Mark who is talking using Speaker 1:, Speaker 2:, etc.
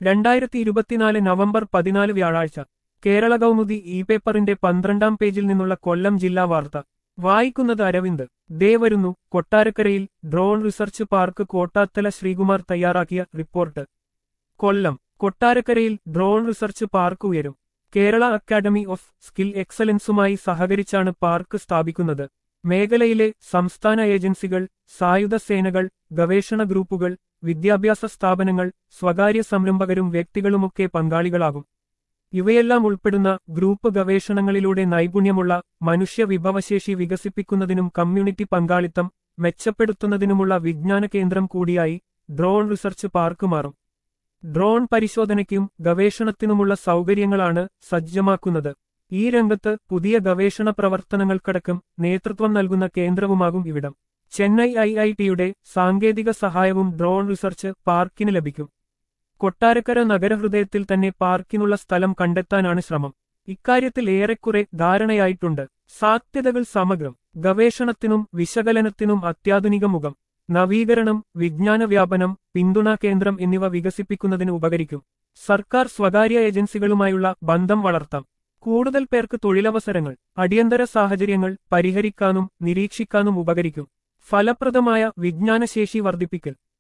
Speaker 1: രണ്ടായിരത്തി ഇരുപത്തിനാല് നവംബർ പതിനാല് വ്യാഴാഴ്ച കേരള കൗമുദി ഇ പേപ്പറിന്റെ പന്ത്രണ്ടാം പേജിൽ നിന്നുള്ള കൊല്ലം ജില്ലാ വാർത്ത വായിക്കുന്നത് അരവിന്ദ് ദേ വരുന്നു കൊട്ടാരക്കരയിൽ drone research park Kottathala Sreekumar തയ്യാറാക്കിയ റിപ്പോർട്ട് കൊല്ലം കൊട്ടാരക്കരയിൽ ഡ്രോൺ റിസർച്ച് പാർക്ക് ഉയരും കേരള അക്കാദമി ഓഫ് സ്കിൽ എക്സലൻസുമായി സഹകരിച്ചാണ് പാർക്ക് സ്ഥാപിക്കുന്നത് മേഖലയിലെ സംസ്ഥാന ഏജൻസികൾ സായുധ സേനകൾ ഗവേഷണ ഗ്രൂപ്പുകൾ വിദ്യാഭ്യാസ സ്ഥാപനങ്ങൾ സ്വകാര്യ സംരംഭകരും വ്യക്തികളുമൊക്കെ പങ്കാളികളാകും ഇവയെല്ലാം ഉൾപ്പെടുന്ന ഗ്രൂപ്പ് ഗവേഷണങ്ങളിലൂടെ നൈപുണ്യമുള്ള മനുഷ്യ വിഭവശേഷി വികസിപ്പിക്കുന്നതിനും കമ്മ്യൂണിറ്റി പങ്കാളിത്തം മെച്ചപ്പെടുത്തുന്നതിനുമുള്ള വിജ്ഞാന കേന്ദ്രം കൂടിയായി ഡ്രോൺ റിസർച്ച് പാർക്ക് മാറും ഡ്രോൺ പരിശോധനയ്ക്കും ഗവേഷണത്തിനുമുള്ള സൗകര്യങ്ങളാണ് സജ്ജമാക്കുന്നത് ഈ രംഗത്ത് പുതിയ ഗവേഷണ പ്രവർത്തനങ്ങൾക്കടക്കം നേതൃത്വം നൽകുന്ന കേന്ദ്രവുമാകും ഇവിടം ചെന്നൈ ഐ ഐ ടിയുടെ സാങ്കേതിക സഹായവും ഡ്രോൺ റിസർച്ച് പാർക്കിന് ലഭിക്കും കൊട്ടാരക്കര നഗരഹൃദയത്തിൽ തന്നെ പാർക്കിനുള്ള സ്ഥലം കണ്ടെത്താനാണ് ശ്രമം ഇക്കാര്യത്തിൽ ഏറെക്കുറെ ധാരണയായിട്ടുണ്ട് സാധ്യതകൾ സമഗ്രം ഗവേഷണത്തിനും വിശകലനത്തിനും അത്യാധുനിക മുഖം നവീകരണം വിജ്ഞാന വ്യാപനം പിന്തുണാ കേന്ദ്രം എന്നിവ വികസിപ്പിക്കുന്നതിന് ഉപകരിക്കും സർക്കാർ സ്വകാര്യ ഏജൻസികളുമായുള്ള ബന്ധം വളർത്താം കൂടുതൽ പേർക്ക് തൊഴിലവസരങ്ങൾ അടിയന്തര സാഹചര്യങ്ങൾ പരിഹരിക്കാനും നിരീക്ഷിക്കാനും ഉപകരിക്കും ഫലപ്രദമായ വിജ്ഞാനശേഷി വർദ്ധിപ്പിക്കൽ